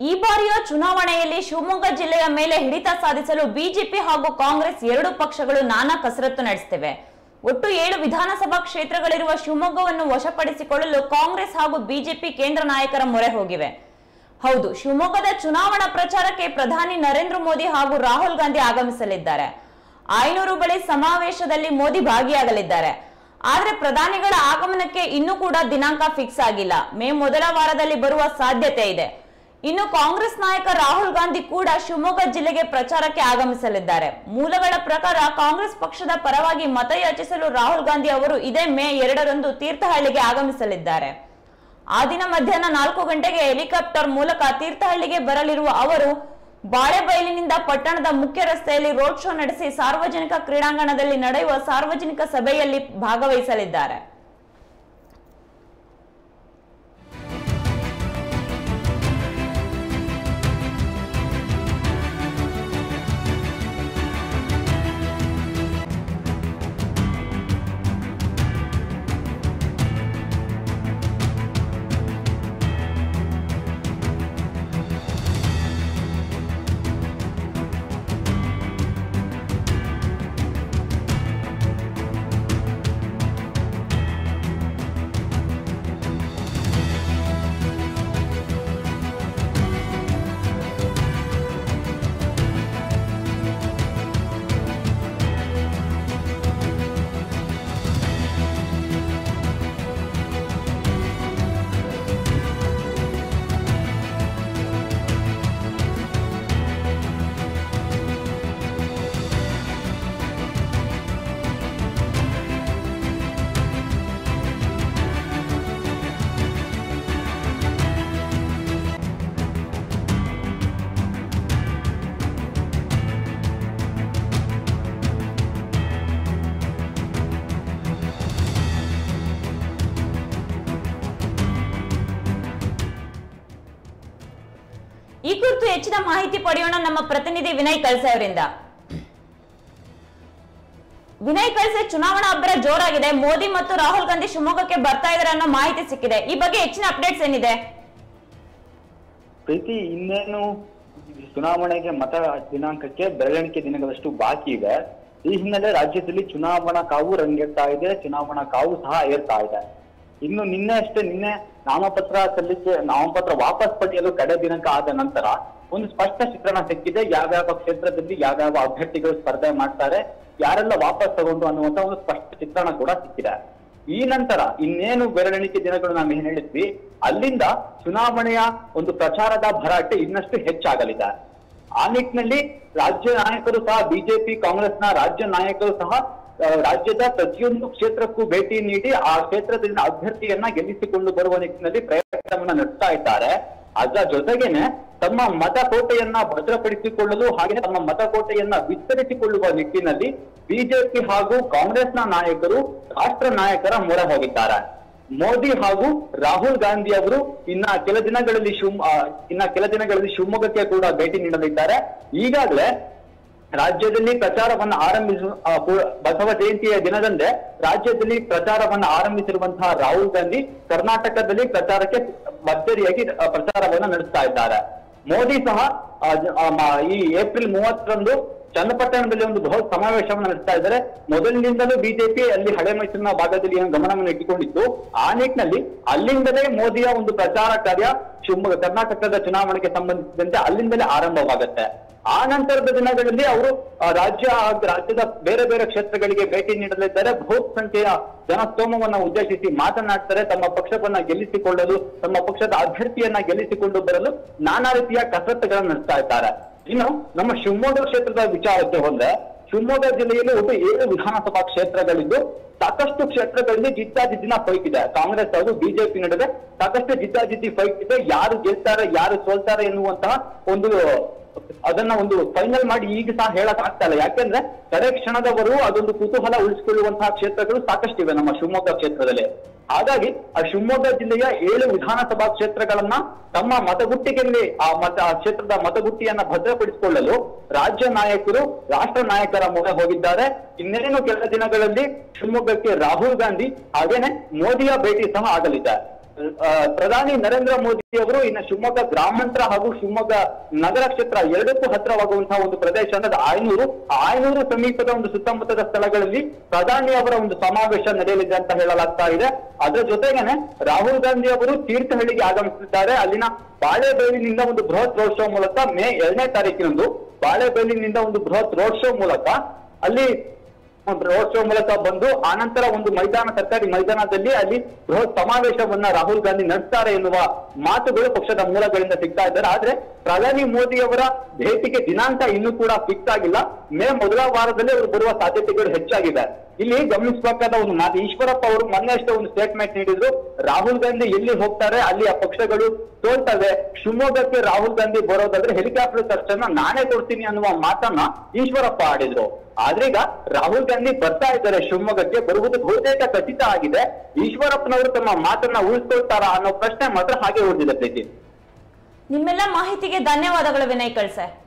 ಈ ಬಾರಿಯ ಚುನಾವಣೆಯಲ್ಲಿ ಶಿವಮೊಗ್ಗ ಜಿಲ್ಲೆಯ ಮೇಲೆ ಹಿಡಿತ ಸಾಧಿಸಲು ಬಿಜೆಪಿ ಹಾಗೂ ಕಾಂಗ್ರೆಸ್ ಎರಡು ಪಕ್ಷಗಳು ನಾನಾ ಕಸರತ್ತು ನಡೆಸುತ್ತಿವೆ ಒಟ್ಟು ಏಳು ವಿಧಾನಸಭಾ ಕ್ಷೇತ್ರಗಳಿರುವ ಶಿವಮೊಗ್ಗವನ್ನು ವಶಪಡಿಸಿಕೊಳ್ಳಲು ಕಾಂಗ್ರೆಸ್ ಹಾಗೂ ಬಿಜೆಪಿ ಕೇಂದ್ರ ನಾಯಕರ ಮೊರೆ ಹೋಗಿವೆ ಹೌದು ಶಿವಮೊಗ್ಗದ ಚುನಾವಣಾ ಪ್ರಚಾರಕ್ಕೆ ಪ್ರಧಾನಿ ನರೇಂದ್ರ ಮೋದಿ ಹಾಗೂ ರಾಹುಲ್ ಗಾಂಧಿ ಆಗಮಿಸಲಿದ್ದಾರೆ ಆಯನೂರು ಬಳಿ ಸಮಾವೇಶದಲ್ಲಿ ಮೋದಿ ಭಾಗಿಯಾಗಲಿದ್ದಾರೆ ಆದ್ರೆ ಪ್ರಧಾನಿಗಳ ಆಗಮನಕ್ಕೆ ಇನ್ನೂ ಕೂಡ ದಿನಾಂಕ ಫಿಕ್ಸ್ ಆಗಿಲ್ಲ ಮೇ ಮೊದಲ ವಾರದಲ್ಲಿ ಬರುವ ಸಾಧ್ಯತೆ ಇದೆ ಇನ್ನು ಕಾಂಗ್ರೆಸ್ ನಾಯಕ ರಾಹುಲ್ ಗಾಂಧಿ ಕೂಡ ಶಿವಮೊಗ್ಗ ಜಿಲ್ಲೆಗೆ ಪ್ರಚಾರಕ್ಕೆ ಆಗಮಿಸಲಿದ್ದಾರೆ ಮೂಲಗಳ ಪ್ರಕಾರ ಕಾಂಗ್ರೆಸ್ ಪಕ್ಷದ ಪರವಾಗಿ ಮತಯಾಚಿಸಲು ರಾಹುಲ್ ಗಾಂಧಿ ಅವರು ಇದೇ ಮೇ ಎರಡರಂದು ತೀರ್ಥಹಳ್ಳಿಗೆ ಆಗಮಿಸಲಿದ್ದಾರೆ ಆ ದಿನ ಮಧ್ಯಾಹ್ನ ನಾಲ್ಕು ಗಂಟೆಗೆ ಹೆಲಿಕಾಪ್ಟರ್ ಮೂಲಕ ತೀರ್ಥಹಳ್ಳಿಗೆ ಬರಲಿರುವ ಅವರು ಬಾಳೆಬೈಲಿನಿಂದ ಪಟ್ಟಣದ ಮುಖ್ಯ ರಸ್ತೆಯಲ್ಲಿ ರೋಡ್ ಶೋ ನಡೆಸಿ ಸಾರ್ವಜನಿಕ ಕ್ರೀಡಾಂಗಣದಲ್ಲಿ ನಡೆಯುವ ಸಾರ್ವಜನಿಕ ಸಭೆಯಲ್ಲಿ ಭಾಗವಹಿಸಲಿದ್ದಾರೆ ಈ ಕುರಿತು ಹೆಚ್ಚಿನ ಮಾಹಿತಿ ಪಡೆಯೋಣ ನಮ್ಮ ಪ್ರತಿನಿಧಿ ವಿನಯ್ ಕಳ್ಸೆ ಅವರಿಂದ ವಿನಯ್ ಕಳ್ಸೆ ಚುನಾವಣಾ ಅಬ್ಬರ ಜೋರಾಗಿದೆ ಮೋದಿ ಮತ್ತು ರಾಹುಲ್ ಗಾಂಧಿ ಶಿವಮೊಗ್ಗಕ್ಕೆ ಬರ್ತಾ ಇದಾರೆ ಅನ್ನೋ ಮಾಹಿತಿ ಸಿಕ್ಕಿದೆ ಈ ಬಗ್ಗೆ ಹೆಚ್ಚಿನ ಅಪ್ಡೇಟ್ಸ್ ಏನಿದೆ ಪ್ರೀತಿ ಇನ್ನೇನು ಚುನಾವಣೆಗೆ ಮತ ದಿನಾಂಕಕ್ಕೆ ಬೆರಳೆಣಿಕೆ ದಿನಗಳಷ್ಟು ಬಾಕಿ ಇದೆ ಈ ಹಿನ್ನೆಲೆ ರಾಜ್ಯದಲ್ಲಿ ಚುನಾವಣಾ ಕಾವು ರಂಗೇರ್ತಾ ಇದೆ ಚುನಾವಣಾ ಕಾವು ಸಹ ಏರ್ತಾ ಇದೆ ಇನ್ನು ನಿನ್ನೆ ಅಷ್ಟೇ ನಿನ್ನೆ ನಾಮಪತ್ರ ಸಲ್ಲಿಕೆ ನಾಮಪತ್ರ ವಾಪಸ್ ಪಡೆಯಲು ಕಡೆ ದಿನಾಂಕ ಆದ ನಂತರ ಒಂದು ಸ್ಪಷ್ಟ ಚಿತ್ರಣ ಸಿಕ್ಕಿದೆ ಯಾವ್ಯಾವ ಕ್ಷೇತ್ರದಲ್ಲಿ ಯಾವ್ಯಾವ ಅಭ್ಯರ್ಥಿಗಳು ಸ್ಪರ್ಧೆ ಮಾಡ್ತಾರೆ ಯಾರೆಲ್ಲ ವಾಪಸ್ ತಗೊಂಡು ಅನ್ನುವಂತ ಒಂದು ಸ್ಪಷ್ಟ ಚಿತ್ರಣ ಕೂಡ ಸಿಕ್ಕಿದೆ ಈ ನಂತರ ಇನ್ನೇನು ಬೆರಳೆಣಿಕೆ ದಿನಗಳು ನಾವು ಏನ್ ಹೇಳಿದ್ವಿ ಅಲ್ಲಿಂದ ಚುನಾವಣೆಯ ಒಂದು ಪ್ರಚಾರದ ಭರಾಟೆ ಇನ್ನಷ್ಟು ಹೆಚ್ಚಾಗಲಿದೆ ಆ ನಿಟ್ಟಿನಲ್ಲಿ ರಾಜ್ಯ ನಾಯಕರು ಸಹ ಬಿಜೆಪಿ ಕಾಂಗ್ರೆಸ್ನ ರಾಜ್ಯ ನಾಯಕರು ಸಹ ಆ, ರಾಜ್ಯದ ಪ್ರತಿಯೊಂದು ಕ್ಷೇತ್ರಕ್ಕೂ ಭೇಟಿ ನೀಡಿ ಆ ಕ್ಷೇತ್ರದಿಂದ ಅಭ್ಯರ್ಥಿಯನ್ನ ಗೆಲ್ಲಿಸಿಕೊಂಡು ಬರುವ ನಿಟ್ಟಿನಲ್ಲಿ ಪ್ರಯತ್ನವನ್ನ ನಡೆಸ್ತಾ ಇದ್ದಾರೆ ಅದರ ಜೊತೆಗೇನೆ ತಮ್ಮ ಮತಕೋಟೆಯನ್ನ ಭದ್ರಪಡಿಸಿಕೊಳ್ಳಲು ಹಾಗೆ ತಮ್ಮ ಮತಕೋಟೆಯನ್ನ ವಿಸ್ತರಿಸಿಕೊಳ್ಳುವ ನಿಟ್ಟಿನಲ್ಲಿ ಬಿಜೆಪಿ ಹಾಗೂ ಕಾಂಗ್ರೆಸ್ನ ನಾಯಕರು ರಾಷ್ಟ್ರ ನಾಯಕರ ಮೊರೆ ಹೋಗಿದ್ದಾರೆ ಮೋದಿ ಹಾಗೂ ರಾಹುಲ್ ಗಾಂಧಿ ಅವರು ಇನ್ನ ಕೆಲ ದಿನಗಳಲ್ಲಿ ಶಿವ್ ಆ, ಇನ್ನ ಕೆಲ ದಿನಗಳಲ್ಲಿ ಶಿವಮೊಗ್ಗಕ್ಕೆ ಕೂಡ ಭೇಟಿ ನೀಡಲಿದ್ದಾರೆ ಈಗಾಗಲೇ ರಾಜ್ಯದಲ್ಲಿ ಪ್ರಚಾರವನ್ನು ಆರಂಭಿಸ ಆ, ಪೂ- ಬಸವ ಜಯಂತಿಯ ದಿನದಂದೇ ರಾಜ್ಯದಲ್ಲಿ ಪ್ರಚಾರವನ್ನು ಆರಂಭಿಸಿರುವಂತಹ ರಾಹುಲ್ ಗಾಂಧಿ ಕರ್ನಾಟಕದಲ್ಲಿ ಪ್ರಚಾರಕ್ಕೆ ಭರ್ಜರಿಯಾಗಿ ಆ, ಪ್ರಚಾರವನ್ನು ನಡೆಸ್ತಾ ಇದ್ದಾರೆ ಮೋದಿ ಸಹ ಆ, ಜ- ಆ, ಮ- ಈ ಏಪ್ರಿಲ್ ಮೂವತ್ತರಂದು ಚನ್ನಪಟ್ಟಣದಲ್ಲಿ ಒಂದು ಬೃಹತ್ ಸಮಾವೇಶವನ್ನು ನಡೆಸ್ತಾ ಇದ್ದಾರೆ ಮೊದಲಿನಿಂದಲೂ ಬಿಜೆಪಿ ಅಲ್ಲಿ ಹಳೆ ಮೈಸೂರಿನ ಭಾಗದಲ್ಲಿ ಏನು ಗಮನವನ್ನು ಇಟ್ಟುಕೊಂಡಿತ್ತು ಆ ನಿಟ್ಟಿನಲ್ಲಿ ಅಲ್ಲಿಂದಲೇ ಮೋದಿಯ ಒಂದು ಪ್ರಚಾರ ಕಾರ್ಯ ಶಿವಮೊಗ್ಗ ಕರ್ನಾಟಕದ ಚುನಾವಣೆಗೆ ಸಂಬಂಧಿಸಿದಂತೆ ಅಲ್ಲಿಂದಲೇ ಆರಂಭವಾಗುತ್ತೆ ಆ ನಂತರದ ದಿನಗಳಲ್ಲಿ ಅವರು ಆ, ರಾಜ್ಯ ಹಾಗೂ ರಾಜ್ಯದ ಬೇರೆ ಬೇರೆ ಕ್ಷೇತ್ರಗಳಿಗೆ ಭೇಟಿ ನೀಡಲಿದ್ದಾರೆ ಬೃಹತ್ ಸಂಖ್ಯೆಯ ಜನಸ್ತೋಮವನ್ನ ಉದ್ದೇಶಿಸಿ ಮಾತನಾಡ್ತಾರೆ ತಮ್ಮ ಪಕ್ಷವನ್ನ ಗೆಲ್ಲಿಸಿಕೊಳ್ಳಲು ತಮ್ಮ ಪಕ್ಷದ ಅಭ್ಯರ್ಥಿಯನ್ನ ಗೆಲ್ಲಿಸಿಕೊಂಡು ಬರಲು ನಾನಾ ರೀತಿಯ ಕಸರತ್ತುಗಳನ್ನು ನಡೆಸ್ತಾ ಇದ್ದಾರೆ ಇನ್ನು ನಮ್ಮ ಶಿವಮೊಗ್ಗ ಕ್ಷೇತ್ರದ ವಿಚಾರಕ್ಕೆ ಹೋದ್ರೆ ಶಿವಮೊಗ್ಗ ಜಿಲ್ಲೆಯಲ್ಲಿ ಒಟ್ಟು ಏಳು ವಿಧಾನಸಭಾ ಕ್ಷೇತ್ರಗಳಿದ್ದು ಸಾಕಷ್ಟು ಕ್ಷೇತ್ರಗಳಲ್ಲಿ ಜಿದ್ದಾಜಿದ್ದಿನ ಫೈಟ್ ಇದೆ ಕಾಂಗ್ರೆಸ್ ಹಾಗೂ ಬಿಜೆಪಿ ನಡುವೆ ಸಾಕಷ್ಟು ಜಿದ್ದಾಜಿದ್ದಿ ಫೈಟ್ ಇದೆ ಯಾರು ಗೆಲ್ತಾರೆ ಯಾರು ಸೋಲ್ತಾರೆ ಎನ್ನುವಂತಹ ಒಂದು ಅದನ್ನ ಒಂದು ಫೈನಲ್ ಮಾಡಿ ಈಗ ಸಹ ಹೇಳಕ್ ಆಗ್ತಾ ಇಲ್ಲ ಯಾಕೆಂದ್ರೆ ಕಡೆ ಕ್ಷಣದವರು ಅದೊಂದು ಕುತೂಹಲ ಉಳಿಸಿಕೊಳ್ಳುವಂತಹ ಕ್ಷೇತ್ರಗಳು ಸಾಕಷ್ಟಿವೆ ನಮ್ಮ ಶಿವಮೊಗ್ಗ ಕ್ಷೇತ್ರದಲ್ಲಿ ಹಾಗಾಗಿ ಆ ಶಿವಮೊಗ್ಗ ಜಿಲ್ಲೆಯ ಏಳು ವಿಧಾನಸಭಾ ಕ್ಷೇತ್ರಗಳನ್ನ ತಮ್ಮ ಮತಗುಟ್ಟಿಗೆಯಲ್ಲಿ ಆ ಮತ ಆ ಕ್ಷೇತ್ರದ ಮತಗುಟ್ಟಿಯನ್ನ ಭದ್ರಪಡಿಸಿಕೊಳ್ಳಲು ರಾಜ್ಯ ನಾಯಕರು ರಾಷ್ಟ್ರ ನಾಯಕರ ಮೊರೆ ಹೋಗಿದ್ದಾರೆ ಇನ್ನೇನು ಕೆಲ ದಿನಗಳಲ್ಲಿ ಶಿವಮೊಗ್ಗಕ್ಕೆ ರಾಹುಲ್ ಗಾಂಧಿ ಹಾಗೇನೆ ಮೋದಿಯ ಭೇಟಿ ಸಹ ಆಗಲಿದೆ ಆ, ಪ್ರಧಾನಿ ನರೇಂದ್ರ ಮೋದಿ ಅವರು ಇನ್ನು ಶಿವಮೊಗ್ಗ ಗ್ರಾಮಾಂತರ ಹಾಗೂ ಶಿವಮೊಗ್ಗ ನಗರ ಕ್ಷೇತ್ರ ಎರಡಕ್ಕೂ ಹತ್ತಿರವಾಗುವಂತಹ ಒಂದು ಪ್ರದೇಶ ಅನ್ನೋದು ಆಯನೂರು ಆ ಆಯನೂರು ಸಮೀಪದ ಒಂದು ಸುತ್ತಮುತ್ತದ ಸ್ಥಳಗಳಲ್ಲಿ ಪ್ರಧಾನಿ ಅವರ ಒಂದು ಸಮಾವೇಶ ನಡೆಯಲಿದೆ ಅಂತ ಹೇಳಲಾಗ್ತಾ ಇದೆ ಅದರ ಜೊತೆಗೇನೆ ರಾಹುಲ್ ಗಾಂಧಿ ಅವರು ತೀರ್ಥಹಳ್ಳಿಗೆ ಆಗಮಿಸಿದ್ದಾರೆ ಅಲ್ಲಿನ ಬಾಳೆಬೇಲಿನಿಂದ ಒಂದು ಬೃಹತ್ ರೋಡ್ ಶೋ ಮೂಲಕ ಮೇ ಎರಡನೇ ತಾರೀಕಿನಂದು ಬಾಳೆಬೇಲಿನಿಂದ ಒಂದು ಬೃಹತ್ ರೋಡ್ ಶೋ ಮೂಲಕ ಅಲ್ಲಿ ರೋಡ್ ಶೋ ಮೂಲಕ ಬಂದು ಆನಂತರ ಒಂದು ಮೈದಾನ ಸರ್ಕಾರಿ ಮೈದಾನದಲ್ಲಿ ಅಲ್ಲಿ ಬೃಹತ್ ಸಮಾವೇಶವನ್ನ ರಾಹುಲ್ ಗಾಂಧಿ ನಡೆಸ್ತಾರೆ ಎನ್ನುವ ಮಾತುಗಳು ಪಕ್ಷದ ಮೂಲಗಳಿಂದ ಸಿಗ್ತಾ ಇದ್ದಾರೆ ಆದ್ರೆ ಪ್ರಧಾನಿ ಮೋದಿ ಅವರ ಭೇಟಿಗೆ ದಿನಾಂಕ ಇನ್ನೂ ಕೂಡ ಫಿಕ್ಸ್ ಆಗಿಲ್ಲ ಮೇ ಮೊದಲ ವಾರದಲ್ಲಿ ಅವರು ಬರುವ ಸಾಧ್ಯತೆಗಳು ಹೆಚ್ಚಾಗಿದೆ ಇಲ್ಲಿ ಗಮನಿಸಬೇಕಾದ ಒಂದು ಮಾತು ಈಶ್ವರಪ್ಪ ಅವರು ಮೊನ್ನೆ ಅಷ್ಟೇ ಒಂದು ಸ್ಟೇಟ್ಮೆಂಟ್ ನೀಡಿದ್ರು ರಾಹುಲ್ ಗಾಂಧಿ ಎಲ್ಲಿ ಹೋಗ್ತಾರೆ ಅಲ್ಲಿ ಆ ಪಕ್ಷಗಳು ಸೋಲ್ತವೆ ಶಿವಮೊಗ್ಗಕ್ಕೆ ರಾಹುಲ್ ಗಾಂಧಿ ಬರೋದಾದ್ರೆ ಹೆಲಿಕಾಪ್ಟರ್ ಖರ್ಚನ್ನ ನಾನೇ ಕೊಡ್ತೀನಿ ಅನ್ನುವ ಮಾತನ್ನ ಈಶ್ವರಪ್ಪ ಆಡಿದ್ರು ಆದ್ರೆ ಈಗ ರಾಹುಲ್ ಗಾಂಧಿ ಬರ್ತಾ ಇದ್ದಾರೆ ಶಿವಮೊಗ್ಗಕ್ಕೆ ಬರುವುದು ಬಹುತೇಕ ಖಚಿತ ಆಗಿದೆ ಈಶ್ವರಪ್ಪನವರು ತಮ್ಮ ಮಾತನ್ನ ಉಳಿಸ್ಕೊಳ್ತಾರಾ ಅನ್ನೋ ಪ್ರಶ್ನೆ ಮಾತ್ರ ಹಾಗೆ ಉಳಿದಿದೆ ಪ್ರೀತಿ ನಿಮ್ಮೆಲ್ಲ ಮಾಹಿತಿಗೆ ಧನ್ಯವಾದಗಳು ವಿನಯ್ ಕಳ್ಸೆ